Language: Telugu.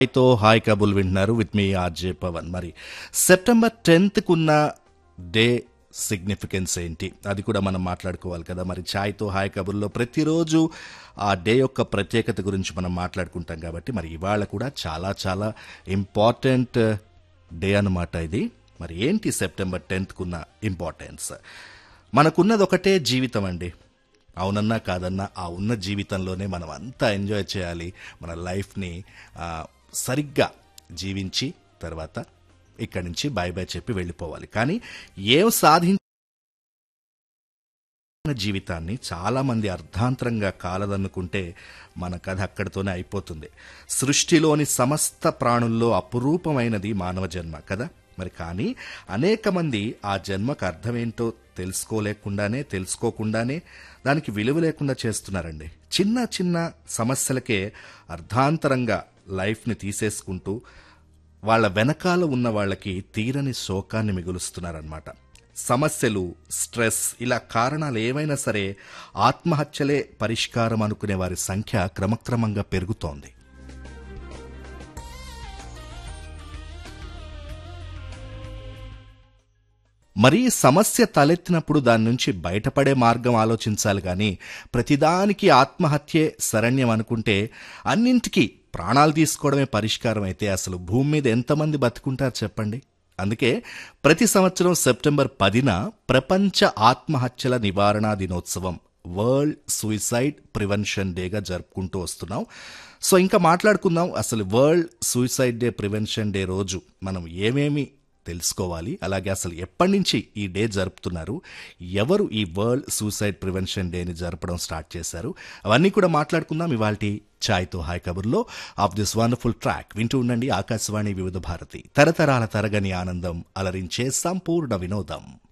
తో హాయ్ కబుల్ వింటున్నారు విత్ మీ ఆర్జే పవన్ మరి సెప్టెంబర్ టెన్త్కు ఉన్న డే సిగ్నిఫికెన్స్ ఏంటి అది కూడా మనం మాట్లాడుకోవాలి కదా మరి ఛాయ్తో హాయ్ కబుర్లో ప్రతిరోజు ఆ డే యొక్క ప్రత్యేకత గురించి మనం మాట్లాడుకుంటాం కాబట్టి మరి ఇవాళ కూడా చాలా చాలా ఇంపార్టెంట్ డే అన్నమాట ఇది మరి ఏంటి సెప్టెంబర్ టెన్త్కున్న ఇంపార్టెన్స్ మనకున్నది ఒకటే జీవితం అండి అవునన్నా కాదన్నా ఆ ఉన్న జీవితంలోనే మనం అంతా ఎంజాయ్ చేయాలి మన లైఫ్ని ఆ, సరిగ్గా జీవించి తర్వాత ఇక్కడి నుంచి బై బై చెప్పి వెళ్ళిపోవాలి కానీ ఏం సాధించిన జీవితాన్ని చాలామంది అర్ధాంతరంగా కాలదన్నుకుంటే మన కథ అక్కడితోనే అయిపోతుంది సృష్టిలోని సమస్త ప్రాణుల్లో అపురూపమైనది మానవ జన్మ కదా మరి కానీ అనేక మంది ఆ జన్మకు అర్థమేంటో తెలుసుకోలేకుండానే తెలుసుకోకుండానే దానికి విలువ లేకుండా చేస్తున్నారండి చిన్న చిన్న సమస్యలకే అర్ధాంతరంగా లైఫ్ని తీసేసుకుంటూ వాళ్ళ వెనకాల ఉన్న వాళ్ళకి తీరని శోకాన్ని మిగులుస్తున్నారన్నమాట సమస్యలు స్ట్రెస్ ఇలా కారణాలు ఏవైనా సరే ఆత్మహత్యలే పరిష్కారం అనుకునే వారి సంఖ్య క్రమక్రమంగా పెరుగుతోంది మరి సమస్య తలెత్తినప్పుడు దాని నుంచి బయటపడే మార్గం ఆలోచించాలి కానీ ప్రతిదానికి ఆత్మహత్యే శరణ్యం అనుకుంటే అన్నింటికీ ప్రాణాలు తీసుకోవడమే పరిష్కారం అయితే అసలు భూమి మీద ఎంతమంది బతుకుంటారు చెప్పండి అందుకే ప్రతి సంవత్సరం సెప్టెంబర్ పదిన ప్రపంచ ఆత్మహత్యల నివారణ దినోత్సవం వరల్డ్ సూయిసైడ్ ప్రివెన్షన్ డేగా జరుపుకుంటూ వస్తున్నాం సో ఇంకా మాట్లాడుకుందాం అసలు world suicide day prevention day రోజు మనం ఏమేమి తెలుసుకోవాలి అలాగే అసలు ఎప్పటి నుంచి ఈ డే జరుపుతున్నారు ఎవరు ఈ వరల్డ్ సూసైడ్ ప్రివెన్షన్ డేని జరపడం స్టార్ట్ చేశారు అవన్నీ కూడా మాట్లాడుకుందాం ఇవాళ ఛాయ్తో హాయ్ కబుర్లో ఆఫ్ దిస్ వండర్ఫుల్ ట్రాక్ వింటూ ఉండండి ఆకాశవాణి వివిధ భారతి తరతరాల తరగని ఆనందం అలరించే సంపూర్ణ వినోదం